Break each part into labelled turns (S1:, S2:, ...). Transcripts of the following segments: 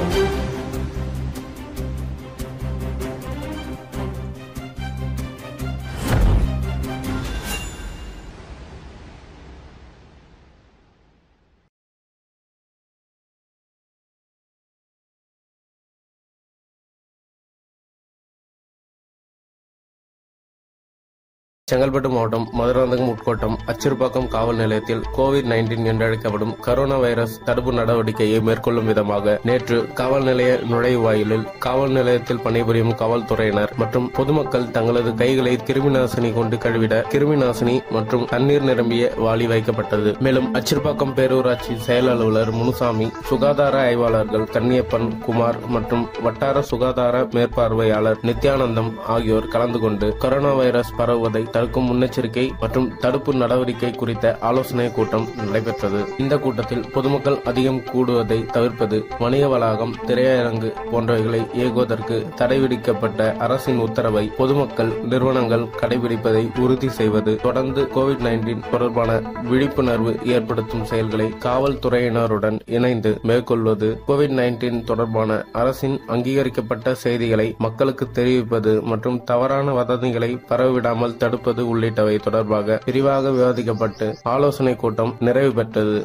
S1: செங்கல்பட்டு மாவட்டம் மதுராந்தகம் உட்கோட்டம் அச்சிறுபாக்கம் காவல் நிலையத்தில் கோவிட் நைன்டீன் என்றழைக்கப்படும் கரோனா வைரஸ் தடுப்பு நடவடிக்கையை மேற்கொள்ளும் விதமாக நேற்று காவல் நிலைய நுழைவாயிலில் காவல் நிலையத்தில் பணிபுரியும் காவல்துறையினர் மற்றும் பொதுமக்கள் தங்களது கைகளை கிருமி நாசினி கொண்டு கழுவிட கிருமி நாசினி மற்றும் தண்ணீர் நிரம்பிய வாளி வைக்கப்பட்டது மேலும் அச்சிறுபாக்கம் பேரூராட்சி செயல் அலுவலர் முனுசாமி சுகாதார ஆய்வாளர்கள் கன்னியப்பன் குமார் மற்றும் வட்டார சுகாதார மேற்பார்வையாளர் நித்யானந்தம் ஆகியோர் கலந்து கொண்டு கொரோனா வைரஸ் பரவுவதை தடுக்கும் முன்னெச்சரிக்கை மற்றும் தடுப்பு நடவடிக்கை குறித்த ஆலோசனை கூட்டம் நடைபெற்றது இந்த கூட்டத்தில் பொதுமக்கள் அதிகம் கூடுவதை தவிர்ப்பது வணிக வளாகம் திரையரங்கு போன்றவைகளை இயக்குவதற்கு தடை விதிக்கப்பட்ட அரசின் உத்தரவை பொதுமக்கள் நிறுவனங்கள் கடைபிடிப்பதை உறுதி செய்வது தொடர்ந்து கோவிட் நைன்டீன் தொடர்பான விழிப்புணர்வு ஏற்படுத்தும் செயல்களை காவல்துறையினருடன் இணைந்து மேற்கொள்வது கோவிட் நைன்டீன் தொடர்பான அரசின் அங்கீகரிக்கப்பட்ட செய்திகளை மக்களுக்கு தெரிவிப்பது மற்றும் தவறான வதந்திகளை பரவிடாமல் தடுப்பது உள்ளிட்டவை தொடர்பாக விரிவாக விவாதிக்கப்பட்டு ஆலோசனை கூட்டம் நிறைவு பெற்றது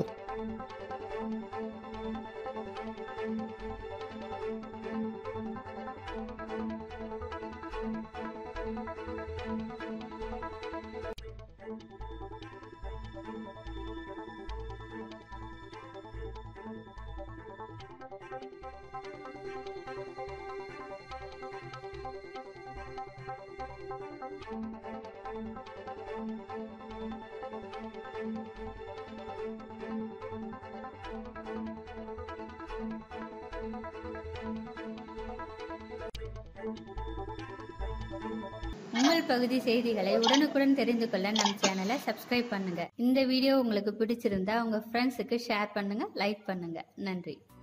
S2: உங்கள் பகுதி செய்திகளை உடனுக்குடன் தெரிந்து கொள்ள நம் சேனலை சப்ஸ்கிரைப் பண்ணுங்க இந்த வீடியோ உங்களுக்கு பிடிச்சிருந்தா உங்க ஃப்ரெண்ட்ஸுக்கு ஷேர் பண்ணுங்க லைக் பண்ணுங்க நன்றி